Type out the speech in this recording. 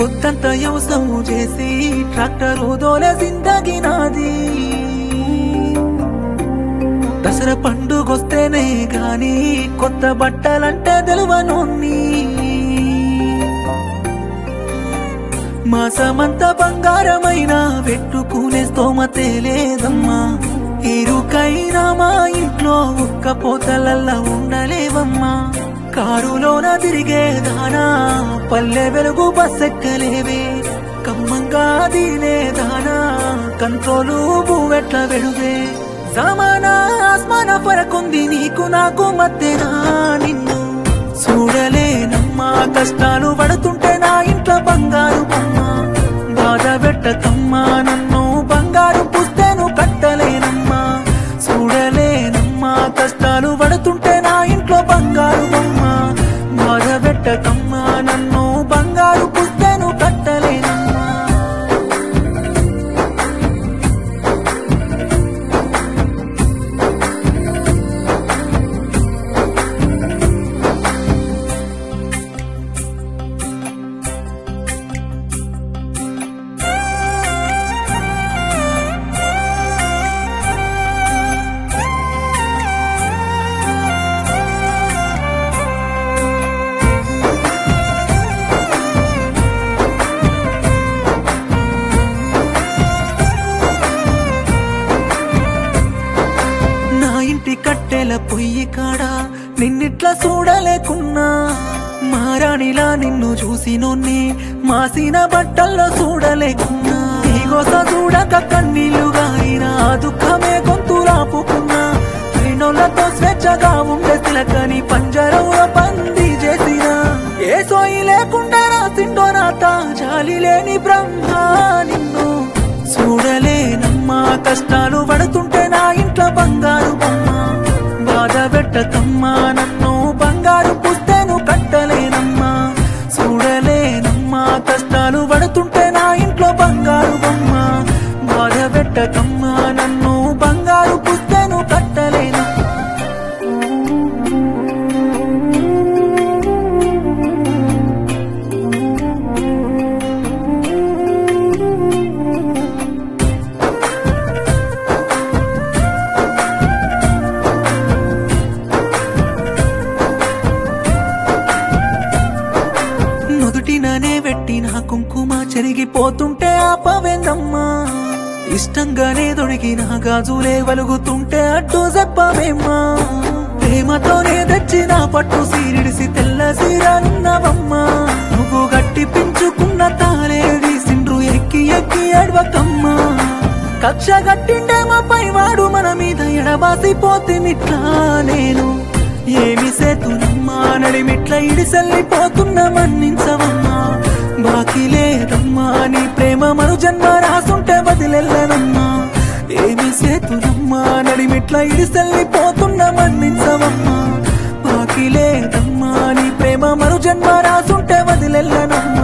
పొద్దంతా వ్యవసాయం చేసి ట్రాక్టర్ దోలే జిందగి నాది దసరా పండుగొస్తేనే గాని కొత్త బట్టలంటే తెలువనోన్ని మాసమంతా బంగారమైన పెట్టుకునే స్తోమతే లేదమ్మా ఇరుకైనా మా ఇంట్లో ఒక్క పోతలల్లా ఉండలేవమ్మా కారులోన తిరిగేదానా పల్లె వెలుగు బస్సెక్కలేవే కమ్మంగా దీనేదానా కంట్రోలు బువ్వెట్ల వెడువే జమానా ఆస్మాన పరకుంది నీకు నాకు మధ్యనా నిన్ను చూడలేనమ్మా కష్టాలు పడుతుంటే నా ఇంట్లో బంగారు బొమ్మ బాధ పెట్టకమ్మా నన్ను బంగారు పుస్తేను కట్టలేనమ్మా చూడలేనమ్మా కష్టాలు పడుతుంటే నా ఇంట్లో బంగారు బొమ్మ బాధ పెట్టకమ్మా నన్ను బంగారు పుస్తేను కట్టలేనమ్మా నా ఇంటి కట్టెల పొయ్యి కాడ నిన్నిట్లా చూడలేకున్నా మారాణిలా నిన్ను చూసినోన్ని మాసిన బట్టల్లో చూడలేకున్నా నీగోస చూడక కన్నీళ్లు గారిన ఆ దుఃఖమే గొంతు రాపుకున్నా అయినోళ్ళతో స్వేచ్ఛగా ఉండే తిలకని పంజరంలో పంది చేసిన ఏ సోయి లేకుండా రాసిండో నాత జాలి లేని బ్రహ్మ నిన్ను చూడలేనమ్మా కష్టాలు పడుతుంటే నా ఇంట్లో బంగారు బొమ్మ బాధ పెట్టకమ్మా నన్ను బంగారు పుస్తేను కట్టలేనమ్మా చూడలేనమ్మా కష్టాలు పడుతుంటే నా ఇంట్లో బంగారు బొమ్మ బాధ పెట్టకమ్మా నన్ను బంగారు పుస్తేను కట్టలేనమ్మా నుదుటిననే పెట్టిన కుంకుమ చెరిగిపోతుంటే ఆపవేందమ్మా ఇష్టంగానే దొడిగిన గాజులే వలుగుతుంటే అడ్డు చెప్పవేమ్మా ప్రేమతోనే తెచ్చిన పట్టు సీరిడిసి తెల్ల సీరలున్నవమ్మా నువ్వు గట్టి పెంచుకున్న తాలేడి సిండ్రు ఎక్కి ఎక్కి అడవకమ్మా కక్ష గట్టిండేమో పైవాడు మన మీద ఎడబాసిపోతిమిట్లా నేను ఏమి సేతునమ్మా నడిమిట్ల ఇడిసెల్లిపోతున్న మన్నించవమ్మా బాకీ లేదమ్మా నీ ప్రేమ మరు జన్మ రాసుంటే వదిలెల్లనమ్మా ఏమి సేతునమ్మా నడిమిట్ల ఇడిసెల్లిపోతున్న మన్నించవమ్మా బాకీ లేదమ్మా నీ ప్రేమ మరు జన్మ రాసుంటే వదిలెల్లనమ్మా